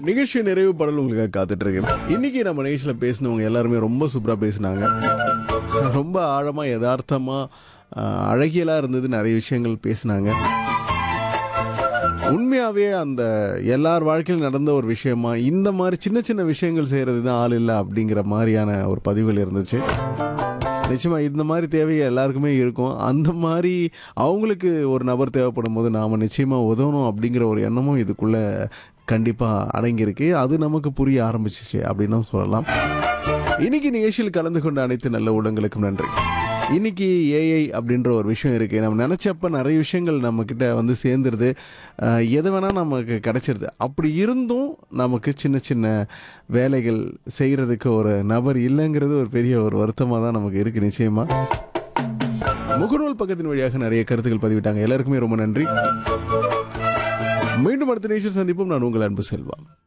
நிகழ்ச்சி நிறைவு பாடல் உங்களுக்காக காத்துட்டு இருக்கேன் இன்னைக்கு நம்ம நிகழ்ச்சியில் பேசினவங்க எல்லாருமே ரொம்ப சூப்பராக பேசினாங்க ரொம்ப ஆழமாக யதார்த்தமாக அழகியலாக இருந்தது நிறைய விஷயங்கள் பேசினாங்க உண்மையாகவே அந்த எல்லார் வாழ்க்கையில் நடந்த ஒரு விஷயமா இந்த மாதிரி சின்ன சின்ன விஷயங்கள் செய்கிறது தான் ஆள் இல்லை அப்படிங்கிற மாதிரியான ஒரு பதிவுகள் இருந்துச்சு நிச்சயமாக இந்த மாதிரி தேவை எல்லாருக்குமே இருக்கும் அந்த மாதிரி அவங்களுக்கு ஒரு நபர் தேவைப்படும் போது நாம் நிச்சயமாக உதவணும் அப்படிங்கிற ஒரு எண்ணமும் இதுக்குள்ளே கண்டிப்பாக அடங்கியிருக்கு அது நமக்கு புரிய ஆரம்பிச்சிச்சு அப்படின்னும் சொல்லலாம் இன்னைக்கு நிகழ்ச்சியில் கலந்து கொண்ட அனைத்து நல்ல உள்ளங்களுக்கும் நன்றி இன்னைக்கு ஏஐ அப்படின்ற ஒரு விஷயம் இருக்குது நம்ம நினச்சப்ப நிறைய விஷயங்கள் நம்மக்கிட்ட வந்து சேர்ந்துருது அஹ், எது வேணால் நமக்கு கிடச்சிருது அப்படி இருந்தும் நமக்கு சின்ன சின்ன வேலைகள் செய்கிறதுக்கு ஒரு நபர் இல்லைங்கிறது ஒரு பெரிய ஒரு வருத்தமாக தான் நமக்கு இருக்குது நிச்சயமாக முகநூல் பக்கத்தின் வழியாக நிறைய கருத்துக்கள் பதிவிட்டாங்க எல்லாருக்குமே ரொம்ப நன்றி மீண்டும் அடுத்த நிகழ்ச்சியில் சந்திப்போம் நான் உங்கள் அன்பு செல்வா